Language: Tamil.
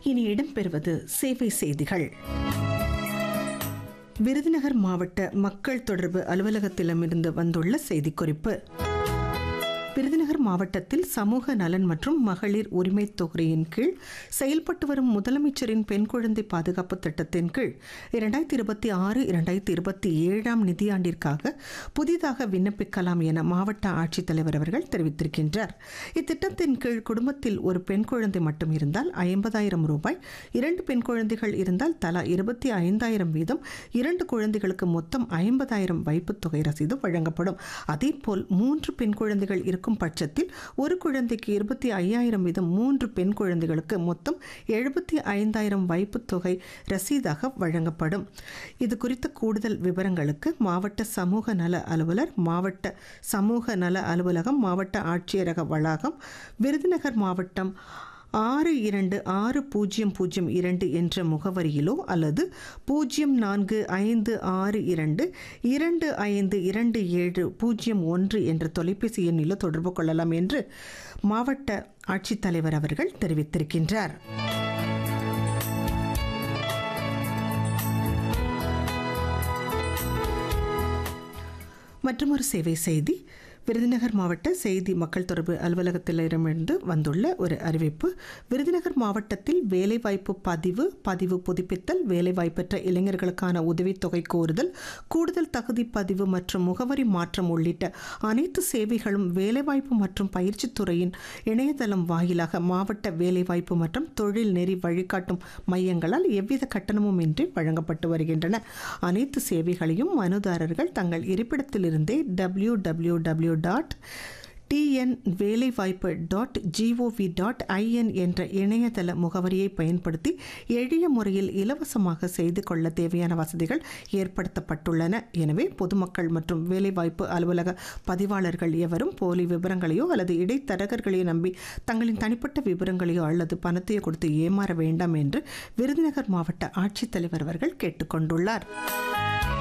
இனி இடம்பெறுவது சேவை செய்திகள் விருதுநகர் மாவட்ட மக்கள் தொடர்பு அலுவலகத்திடமிருந்து வந்துள்ள செய்திக்குறிப்பு விருதுநகர் மாவட்டத்தில் சமூக நலன் மற்றும் மகளிர் உரிமை தொகையின் கீழ் செயல்பட்டு வரும் முதலமைச்சரின் பெண் குழந்தை பாதுகாப்பு திட்டத்தின் கீழ் இரண்டாயிரத்தி இருபத்தி ஆறு இரண்டாயிரத்தி இருபத்தி ஏழாம் நிதியாண்டிற்காக புதிதாக விண்ணப்பிக்கலாம் என மாவட்ட ஆட்சித்தலைவர் அவர்கள் தெரிவித்திருக்கின்றார் இத்திட்டத்தின் கீழ் குடும்பத்தில் ஒரு பெண் குழந்தை மட்டும் இருந்தால் ஐம்பதாயிரம் ரூபாய் இரண்டு பெண் குழந்தைகள் இருந்தால் தலா இருபத்தி ஐந்தாயிரம் வீதம் இரண்டு குழந்தைகளுக்கு மொத்தம் ஐம்பதாயிரம் வைப்புத் தொகை ரசீது வழங்கப்படும் அதேபோல் மூன்று பெண் குழந்தைகள் இருக்கும் பட்சத்தில் ஒரு குழந்தைக்கு இருபத்தி ஐயாயிரம் வீதம் மூன்று பெண் குழந்தைகளுக்கு மொத்தம் எழுபத்தி ஐந்தாயிரம் வைப்புத் தொகை ரசீதாக வழங்கப்படும் இது குறித்த கூடுதல் விவரங்களுக்கு மாவட்ட சமூக நல அலுவலர் மாவட்ட சமூக நல அலுவலகம் மாவட்ட ஆட்சியரக வளாகம் விருதுநகர் மாவட்டம் ஆறு இரண்டு ஆறு பூஜ்ஜியம் பூஜ்ஜியம் இரண்டு என்ற முகவரியிலோ அல்லது பூஜ்ஜியம் நான்கு ஐந்து ஆறு இரண்டு இரண்டு ஐந்து இரண்டு ஏழு பூஜ்ஜியம் ஒன்று என்ற தொலைபேசி எண்ணிலோ தொடர்பு கொள்ளலாம் என்று மாவட்ட ஆட்சித்தலைவர் அவர்கள் தெரிவித்திருக்கின்றார் மற்றொரு சேவை செய்தி விருதுநகர் மாவட்ட செய்தி மக்கள் தொடர்பு அலுவலகத்திலிருந்து வந்துள்ள ஒரு அறிவிப்பு விருதுநகர் மாவட்டத்தில் வேலைவாய்ப்பு பதிவு பதிவு புதுப்பித்தல் வேலைவாய்ப்பற்ற இளைஞர்களுக்கான உதவித்தொகை கோருதல் கூடுதல் தகுதி பதிவு மற்றும் முகவரி மாற்றம் உள்ளிட்ட அனைத்து சேவைகளும் வேலைவாய்ப்பு மற்றும் பயிற்சித் துறையின் இணையதளம் வாயிலாக மாவட்ட வேலைவாய்ப்பு மற்றும் தொழில் நெறி வழிகாட்டும் மையங்களால் எவ்வித கட்டணமும் இன்றி வழங்கப்பட்டு வருகின்றன அனைத்து சேவைகளையும் மனுதாரர்கள் தங்கள் இருப்பிடத்திலிருந்தே W W W dot TN வேலைவாய்ப்பு டாட் ஜிஓவி டாட் ஐஎன் என்ற இணையதள முகவரியை பயன்படுத்தி எளிய முறையில் இலவசமாக செய்து கொள்ள தேவையான வசதிகள் ஏற்படுத்தப்பட்டுள்ளன எனவே பொதுமக்கள் மற்றும் வேலைவாய்ப்பு அலுவலக பதிவாளர்கள் எவரும் போலி விவரங்களையோ அல்லது இடைத்தரகர்களையோ நம்பி தங்களின் தனிப்பட்ட விவரங்களையோ அல்லது பணத்தையோ கொடுத்து ஏமாற வேண்டாம் என்று விருதுநகர் மாவட்ட ஆட்சித்தலைவர் அவர்கள் கேட்டுக்கொண்டுள்ளார்